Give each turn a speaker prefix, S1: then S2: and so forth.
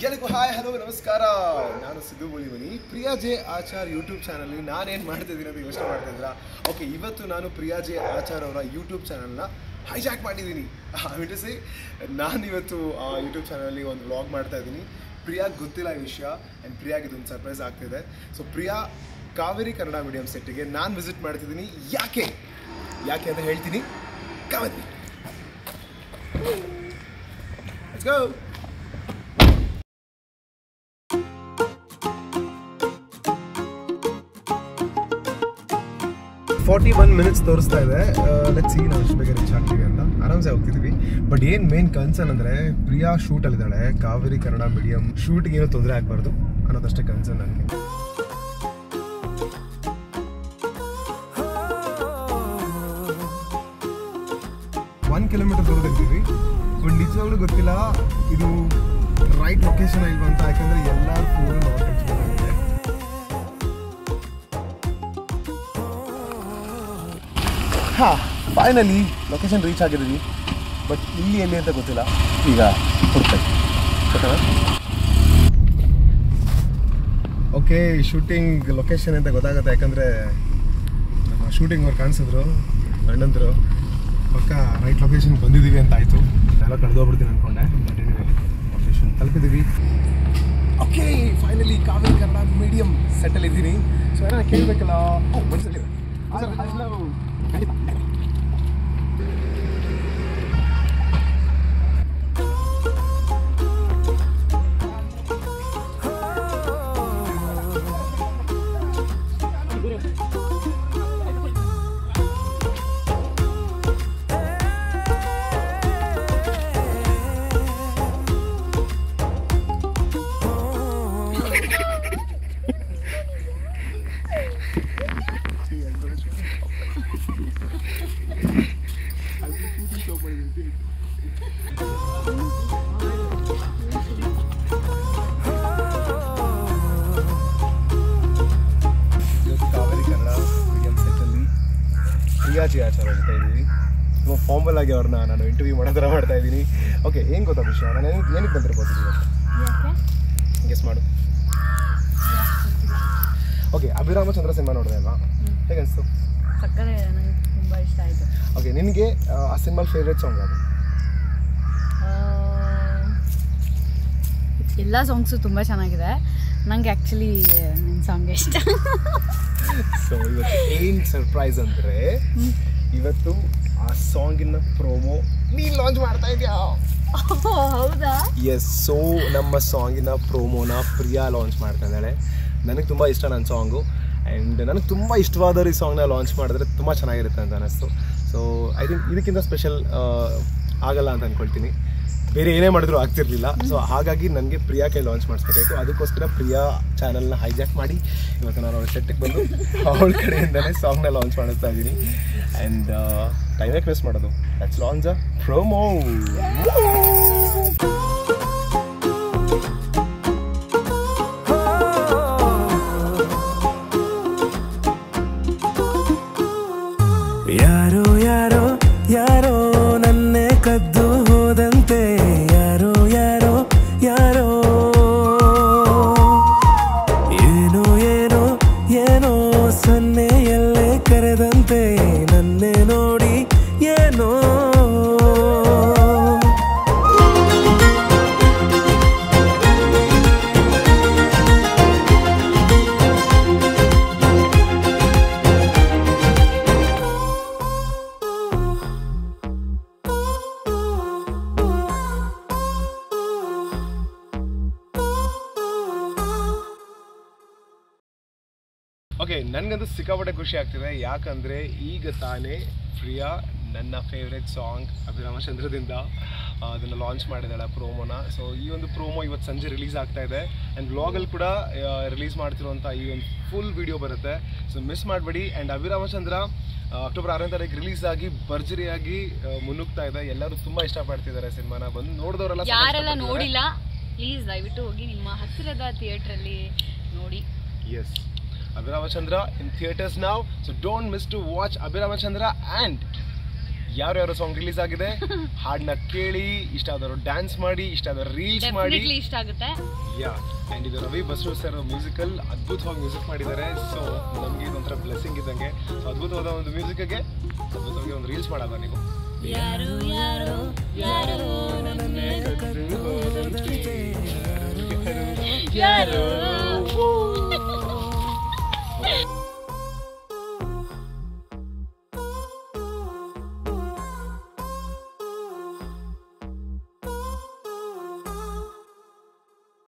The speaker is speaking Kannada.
S1: ಎಲ್ಲರಿಗೂ ಹಾಯ್ ಹಲೋ ನಮಸ್ಕಾರ ನಾನು ಸಿದ್ದು ಬೋಲಿಮನಿ ಪ್ರಿಯಾ ಜೆ ಆಚಾರ್ ಯೂಟ್ಯೂಬ್ ಚಾನಲ್ಲಿ ನಾನೇನು ಮಾಡ್ತಿದ್ದೀನಿ ಅಂತ ಯೋಚನೆ ಮಾಡ್ತಾ ಇದ್ದೀರಾ ಓಕೆ ಇವತ್ತು ನಾನು ಪ್ರಿಯಾ ಜೆ ಆಚಾರ್ ಅವರ ಯೂಟ್ಯೂಬ್ ಚಾನಲ್ನ ಹೈಜಾಕ್ ಮಾಡಿದ್ದೀನಿ ಸಿ ನಾನು ಇವತ್ತು ಯೂಟ್ಯೂಬ್ ಚಾನಲಲ್ಲಿ ಒಂದು ವ್ಲಾಗ್ ಮಾಡ್ತಾ ಇದ್ದೀನಿ ಪ್ರಿಯಾಗ್ ಗೊತ್ತಿಲ್ಲ ಈ ವಿಷಯ ಆ್ಯಂಡ್ ಪ್ರಿಯಾಗ್ ಇದೊಂದು ಸರ್ಪ್ರೈಸ್ ಆಗ್ತಿದೆ ಸೊ ಪ್ರಿಯಾ ಕಾವೇರಿ ಕನ್ನಡ ಮೀಡಿಯಂ ಸೆಟ್ಟಿಗೆ ನಾನು ವಿಸಿಟ್ ಮಾಡ್ತಿದ್ದೀನಿ ಯಾಕೆ ಯಾಕೆ ಅಂತ ಹೇಳ್ತೀನಿ Kaveri Let's go! Forty one minutes ತೋರಿಸ್ತಾ ಇದೆ ಲೆಟ್ ಸಿ ನಾವು ಎಷ್ಟು ಬೇಗ ರೀಚ್ ಆಗ್ತೀವಿ ಅಂತ ಆರಾಮ್ಸೆ ಹೋಗ್ತಿದ್ವಿ ಬಟ್ ಏನು ಮೇನ್ ಕನ್ಸರ್ನ್ ಅಂದರೆ ಪ್ರಿಯಾ ಶೂಟಲ್ಲಿದ್ದಾಳೆ ಕಾವೇರಿ ಕನ್ನಡ ಮೀಡಿಯಂ ಶೂಟ್ಗೆ ಏನೂ ತೊಂದರೆ ಆಗಬಾರ್ದು ಅನ್ನೋದಷ್ಟೇ ಕನ್ಸರ್ನ್ ನನಗೆ ಒನ್ ಕಿಲೋಮೀಟರ್ ದೂರದಿದ್ದೀವಿ ಬಟ್ ನಿಜವಾಗ್ಲೂ ಗೊತ್ತಿಲ್ಲ ಇದು ರೈಟ್ ಲೊಕೇಶನ್ ಇಲ್ವಾ ಅಂತ ಯಾಕಂದ್ರೆ ಎಲ್ಲ ಫೋನ್ ನಾಟ್ ಆಗಿದೆ ಹಾಂ ಫೈನಲಿ ಲೊಕೇಶನ್ ರೀಚ್ ಆಗಿದ್ದೀವಿ ಬಟ್ ಇಲ್ಲಿ ಎಲ್ಲಿ ಅಂತ ಗೊತ್ತಿಲ್ಲ ಈಗ ಹುಡ್ಬೇಕು ಓಕೆ ಶೂಟಿಂಗ್ ಲೊಕೇಶನ್ ಅಂತ ಗೊತ್ತಾಗುತ್ತೆ ಯಾಕಂದರೆ ನಮ್ಮ ಶೂಟಿಂಗ್ ಅವ್ರು ಕಾಣಿಸಿದ್ರು ಅಣ್ಣಂದ್ರು ಪಕ್ಕ ರೈಟ್ ಲೊಕೇಶನ್ ಬಂದಿದ್ದೀವಿ ಅಂತ ಆಯಿತು ಎಲ್ಲ ಕಳೆದೋಗ್ಬಿಡ್ತೀನಿ ಅಂದ್ಕೊಂಡೆ but anyway location ತಲುಪಿದ್ದೀವಿ okay finally Kaveri Kannada medium settle ಇದ್ದೀನಿ ಸೊ ಏನೋ ಕೇಳಬೇಕಲ್ಲ ಓ ಮನಸ್ಸಲ್ಲಿ ಇವತ್ತು ಕಾವೇರಿ ಕನ್ನಡ ಮೀಡಿಯಂ ಸೆಟ್ಟಲ್ಲಿ ಪ್ರಿಯಾಜಿ ಆಚಾರ ಜೊತೆ ಇದ್ದೀವಿ ತುಂಬ ಫಾರ್ಮಲ್ ಆಗಿ ಅವ್ರನ್ನ ನಾನು ಇಂಟರ್ವ್ಯೂ ಮಾಡೋ ಥರ ಮಾಡ್ತಾ ಇದ್ದೀನಿ ಓಕೆ ಏನು ಗೊತ್ತಾ ವಿಷಯ ನಾನು ಏನಕ್ಕೆ ಏನಕ್ಕೆ ಬಂದಿರ್ಬೋದು ಇವತ್ತು ಗೆಸ್ ಮಾಡು ಓಕೆ ಅಭಿರಾಮಚಂದ್ರ ಸಿನಿಮಾ ನೋಡಿದೆ ಅಲ್ವಾ ಹೇಗೆ ಅನಿಸ್ತು
S2: ಸಕ್ಕರೆ ನನಗೆ ತುಂಬ ಇಷ್ಟ ಆಯಿತು
S1: ಓಕೆ ನಿನಗೆ ಆ ಸಿನಿಮಾ ಫೇವ್ರೆಟ್ ಸಾಂಗ್ ಅದು
S2: ಎಲ್ಲ ಸಾಂಗ್ಸು ತುಂಬ ಚೆನ್ನಾಗಿದೆ ನನಗೆ ಆ್ಯಕ್ಚುಲಿ ನನ್ನ ಸಾಂಗ್ ಇಷ್ಟ
S1: ಸೊ ಇವತ್ತು ಏನು ಸರ್ಪ್ರೈಸ್ ಅಂದರೆ ಇವತ್ತು ಆ ಸಾಂಗಿನ ಪ್ರೋಮೋ ನೀನು ಲಾಂಚ್ ಮಾಡ್ತಾ ಇದೆಯಾ
S2: ಹೌದಾ
S1: ಎಸ್ ಸೊ ನಮ್ಮ ಸಾಂಗಿನ ಪ್ರೋಮೋನ ಪ್ರಿಯಾ ಲಾಂಚ್ ಮಾಡ್ತಾ ಇದ್ದಾಳೆ ನನಗೆ ತುಂಬ ಇಷ್ಟ ನನ್ನ ಸಾಂಗು ಆ್ಯಂಡ್ ನನಗೆ ತುಂಬ ಇಷ್ಟವಾದವ್ರು ಈ ಸಾಂಗ್ನ ಲಾಂಚ್ ಮಾಡಿದ್ರೆ ತುಂಬ ಚೆನ್ನಾಗಿರುತ್ತೆ ಅಂತ ಅನ್ನಿಸ್ತು ಸೊ ಐ ಥಿಂಕ್ ಇದಕ್ಕಿಂತ ಸ್ಪೆಷಲ್ ಆಗಲ್ಲ ಅಂತ ಅಂದ್ಕೊಳ್ತೀನಿ ಬೇರೆ ಏನೇ ಮಾಡಿದ್ರು ಆಗ್ತಿರ್ಲಿಲ್ಲ ಸೊ ಹಾಗಾಗಿ ನನಗೆ ಪ್ರಿಯಾ ಕೈ ಲಾಂಚ್ ಮಾಡಿಸ್ಬೇಕಾಯ್ತು ಅದಕ್ಕೋಸ್ಕರ ಪ್ರಿಯಾ ಚಾನಲ್ನ ಹೈಜಾಕ್ ಮಾಡಿ ಇವತ್ತು ನಾನು ಅವಳ ಸೆಟ್ಟಿಗೆ ಬಂದು ಅವಳ ಕಡೆಯಿಂದಲೇ ಸಾಂಗ್ನ ಲಾಂಚ್ ಮಾಡಿಸ್ತಾ ಇದ್ದೀನಿ ಆ್ಯಂಡ್ ಟೈಮ್ ಯಾಕೆ ವೇಸ್ಟ್ ಮಾಡೋದು ಲೆಟ್ಸ್ ಲಾಂಚ್ ಅ ಪ್ರೋಮೋ
S3: ಯಾರೋ ಯಾರೋ ಯಾರೋ ನನ್ನೆ ಕದ್ದು ಹೋದಂತೆ ಯಾರೋ ಯಾರೋ ಯಾರೋ ಏನೋ ಏನೋ ಏನೋ ಸನ್ನೆಯಲ್ಲೇ ಕರೆದಂತೆ ನನ್ನೆ ನೋಡಿ ಏನೋ
S1: ಓಕೆ ನನಗಂತೂ ಸಿಕ್ಕಾಪಟ್ಟೆ ಖುಷಿ ಆಗ್ತಿದೆ ಯಾಕಂದರೆ ಈಗ ತಾನೇ ಪ್ರಿಯಾ ನನ್ನ ಫೇವ್ರೆಟ್ ಸಾಂಗ್ ಅಭಿರಾಮಚಂದ್ರದಿಂದ ಅದನ್ನು ಲಾಂಚ್ ಮಾಡಿದ್ದಾಳೆ ಪ್ರೋಮೋನ ಸೊ ಈ ಒಂದು ಪ್ರೋಮೋ ಇವತ್ತು ಸಂಜೆ ರಿಲೀಸ್ ಆಗ್ತಾ ಇದೆ ಆ್ಯಂಡ್ ಬ್ಲಾಗಲ್ಲಿ ಕೂಡ ರಿಲೀಸ್ ಮಾಡ್ತಿರುವಂಥ ಈ ಒಂದು ಫುಲ್ ವಿಡಿಯೋ ಬರುತ್ತೆ ಸೊ ಮಿಸ್ ಮಾಡಬೇಡಿ ಆ್ಯಂಡ್ ಅಭಿರಾಮಚಂದ್ರ ಅಕ್ಟೋಬರ್ ಆರನೇ ತಾರೀಕು ರಿಲೀಸ್ ಆಗಿ ಭರ್ಜರಿಯಾಗಿ ಆ, ಮುನ್ನುಗ್ತಾ ಇದೆ ಎಲ್ಲರೂ ತುಂಬ ಇಷ್ಟಪಡ್ತಿದ್ದಾರೆ ಸಿನಿಮಾನ ಬಂದು ನೋಡಿದವರೆಲ್ಲ
S2: ಯಾರೆಲ್ಲ ನೋಡಿಲ್ಲ ಪ್ಲೀಸ್ ದಯವಿಟ್ಟು ಹೋಗಿ ನಿಮ್ಮ ಹತ್ತಿರದ ಥಿಯೇಟ್ರಲ್ಲಿ ನೋಡಿ
S1: Yes. Abhiramachandra in theaters now. So don't miss to watch Abhiramachandra and ಯಾರ್ಯಾರು ಸಾಂಗ್ ರಿಲೀಸ್ ಆಗಿದೆ ಹಾಡನ್ನ ಕೇಳಿ ಇಷ್ಟ ಆದವರು ಡ್ಯಾನ್ಸ್ ಮಾಡಿ ಇಷ್ಟ ಆದವರು ರೀಲ್ಸ್ ಮಾಡಿ
S2: ಡೆಫಿನೆಟ್ಲಿ ಇಷ್ಟ ಆಗುತ್ತೆ
S1: ಯಾ ಆ್ಯಂಡ್ ಇದು ರವಿ ಬಸ್ರು ಸರ್ ಮ್ಯೂಸಿಕಲ್ ಅದ್ಭುತವಾಗಿ ಮ್ಯೂಸಿಕ್ ಮಾಡಿದ್ದಾರೆ ಸೊ ನಮಗೆ ಇದೊಂಥರ ಬ್ಲೆಸ್ಸಿಂಗ್ ಇದ್ದಂಗೆ ಸೊ ಅದ್ಭುತವಾದ ಒಂದು ಮ್ಯೂಸಿಕ್ಗೆ ಅದ್ಭುತವಾಗಿ ಒಂದು ರೀಲ್ಸ್ ಮಾಡೋದ ನೀವು
S2: ಯಾರು ಯಾರು ಯಾರು
S3: ನನ್ನೇ ಕದ್ದು ಹೋದಂತೆ
S2: ಯಾರು